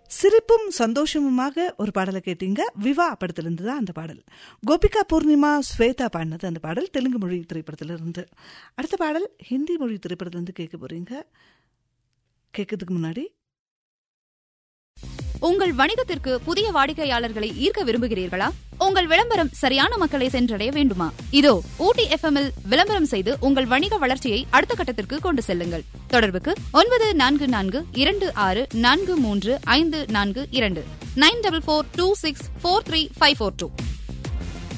சிரிப்பும் சந்தோஷமுமாக ஒரு பாடலை கேட்டீங்க விவா படத்திலிருந்து தான் அந்த பாடல் கோபிகா பூர்ணிமா ஸ்வேதா பாடினது அந்த பாடல் தெலுங்கு மொழி திரைப்படத்திலிருந்து அடுத்த பாடல் ஹிந்தி மொழி திரைப்படத்திலிருந்து கேட்க போறீங்க கேட்கறதுக்கு முன்னாடி உங்கள் வணிகத்திற்கு புதிய வாடிக்கையாளர்களை ஈர்க்க விரும்புகிறீர்களா உங்கள் விளம்பரம் சரியான மக்களை சென்றடைய வேண்டுமா இதோ ஊட்டி எஃப்எம் இல் விளம்பரம் செய்து உங்கள் வணிக வளர்ச்சியை அடுத்த கட்டத்திற்கு கொண்டு செல்லுங்கள் தொடர்புக்கு ஒன்பது நான்கு நான்கு இரண்டு ஆறு நான்கு மூன்று ஐந்து நான்கு இரண்டு nine double four two six four three five four two